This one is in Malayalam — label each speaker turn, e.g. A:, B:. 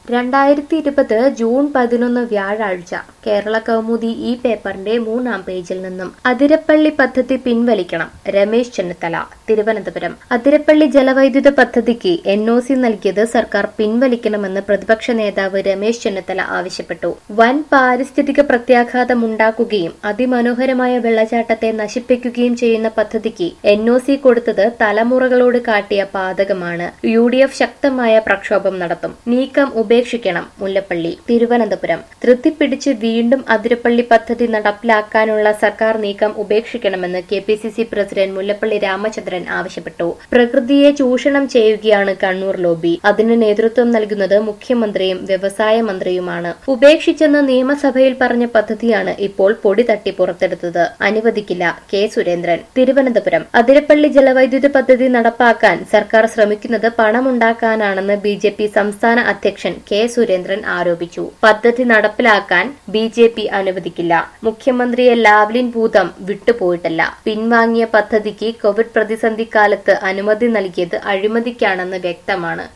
A: രണ്ടായിരത്തി ഇരുപത് ജൂൺ പതിനൊന്ന് വ്യാഴാഴ്ച കേരള കൗമുദി ഈ പേപ്പറിന്റെ മൂന്നാം പേജിൽ നിന്നും അതിരപ്പള്ളി പദ്ധതി പിൻവലിക്കണം രമേശ് ചെന്നിത്തല തിരുവനന്തപുരം അതിരപ്പള്ളി ജലവൈദ്യുത പദ്ധതിക്ക് എൻ ഒ സി നൽകിയത് സർക്കാർ പിൻവലിക്കണമെന്ന് പ്രതിപക്ഷ നേതാവ് രമേശ് ചെന്നിത്തല ആവശ്യപ്പെട്ടു വൻ പാരിസ്ഥിതിക പ്രത്യാഘാതമുണ്ടാക്കുകയും അതിമനോഹരമായ വെള്ളച്ചാട്ടത്തെ നശിപ്പിക്കുകയും ചെയ്യുന്ന പദ്ധതിക്ക് എൻ ഒ സി കൊടുത്തത് തലമുറകളോട് കാട്ടിയ പാതകമാണ് യു ഡി എഫ് ശക്തമായ പ്രക്ഷോഭം നടത്തും നീക്കം ഉപേക്ഷിക്കണം മുല്ലപ്പള്ളി തിരുവനന്തപുരം ധൃതിപ്പിടിച്ച് വീണ്ടും അതിരപ്പള്ളി പദ്ധതി നടപ്പിലാക്കാനുള്ള സർക്കാർ നീക്കം ഉപേക്ഷിക്കണമെന്ന് K P C C president Mullappally Ramachandran ആവശ്യപ്പെട്ടു പ്രകൃതിയെ ചൂഷണം ചെയ്യുകയാണ് കണ്ണൂർ ലോബി അതിന് നേതൃത്വം നൽകുന്നത് മുഖ്യമന്ത്രിയും വ്യവസായ മന്ത്രിയുമാണ് ഉപേക്ഷിച്ചെന്ന് നിയമസഭയിൽ പറഞ്ഞ പദ്ധതിയാണ് ഇപ്പോൾ പൊടി തട്ടി പുറത്തെടുത്തത് അനുവദിക്കില്ല കെ സുരേന്ദ്രൻ തിരുവനന്തപുരം അതിരപ്പള്ളി ജലവൈദ്യുത പദ്ധതി നടപ്പാക്കാൻ സർക്കാർ ശ്രമിക്കുന്നത് പണമുണ്ടാക്കാനാണെന്ന് ബി ജെ പി സംസ്ഥാന അധ്യക്ഷൻ കെ സുരേന്ദ്രൻ ആരോപിച്ചു പദ്ധതി നടപ്പിലാക്കാൻ ബി ജെ പി അനുവദിക്കില്ല മുഖ്യമന്ത്രിയെ ലാവ്ലിൻ ഭൂതം വിട്ടുപോയിട്ടല്ല പിൻവാങ്ങിയ പദ്ധതിക്ക് കോവിഡ് പ്രതിസന്ധി കാലത്ത് അനുമതി നൽകിയത് അഴിമതിക്കാണെന്ന് വ്യക്തമാണ്